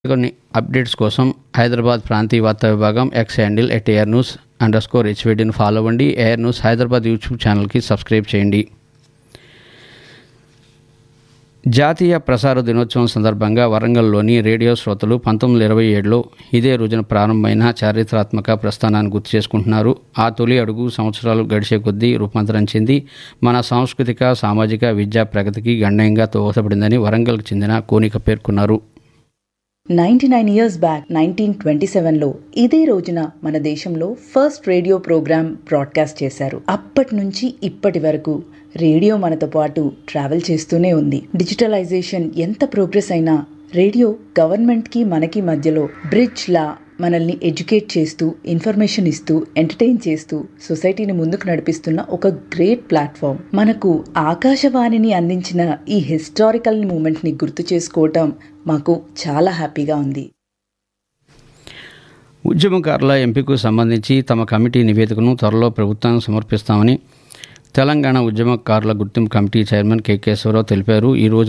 కొన్ని అప్డేట్స్ కోసం హైదరాబాద్ ప్రాంతీయ వార్తా విభాగం X handle at Air News underscore హెచ్వేడిని ఫాలో అవ్వండి ఎయిర్ న్యూస్ హైదరాబాద్ యూట్యూబ్ ఛానల్కి సబ్స్క్రైబ్ చేయండి జాతీయ ప్రసార దినోత్సవం సందర్భంగా వరంగల్లోని రేడియో శ్రోతలు పంతొమ్మిది ఇరవై ఏడులో ఇదే రోజున ప్రారంభమైన చారిత్రాత్మక ప్రస్థానాన్ని గుర్తు చేసుకుంటున్నారు ఆ తొలి అడుగు సంవత్సరాలు గడిచే కొద్దీ రూపాంతరం చెంది మన సాంస్కృతిక సామాజిక విద్యా ప్రగతికి గణనీయంగా దోహదపడిందని వరంగల్కు చెందిన కోనిక పేర్కొన్నారు ninety nine years back nineteen twenty సెవెన్లో ఇదే రోజున మన దేశంలో ఫస్ట్ రేడియో ప్రోగ్రామ్ బ్రాడ్కాస్ట్ చేశారు అప్పటి నుంచి ఇప్పటి వరకు రేడియో మనతో పాటు ట్రావెల్ చేస్తూనే ఉంది డిజిటలైజేషన్ ఎంత ప్రోగ్రెస్ అయినా రేడియో గవర్నమెంట్కి మనకి మధ్యలో బ్రిడ్జ్ లా మనల్ని ఎడ్యుకేట్ చేస్తూ ఇన్ఫర్మేషన్ ఇస్తూ ఎంటర్టైన్ చేస్తూ సొసైటీని ముందుకు నడిపిస్తున్న ఒక గ్రేట్ ప్లాట్ఫామ్ మనకు ఆకాశవాణిని అందించిన ఈ హిస్టారికల్ మూమెంట్ని గుర్తు చేసుకోవటం మాకు చాలా హ్యాపీగా ఉంది ఉద్యమకారుల ఎంపికకు సంబంధించి తమ కమిటీ నివేదికను త్వరలో ప్రభుత్వానికి సమర్పిస్తామని తెలంగాణ ఉద్యమకారుల గుర్తింపు కమిటీ చైర్మన్ కె కేశవరావు తెలిపారు ఈ రోజు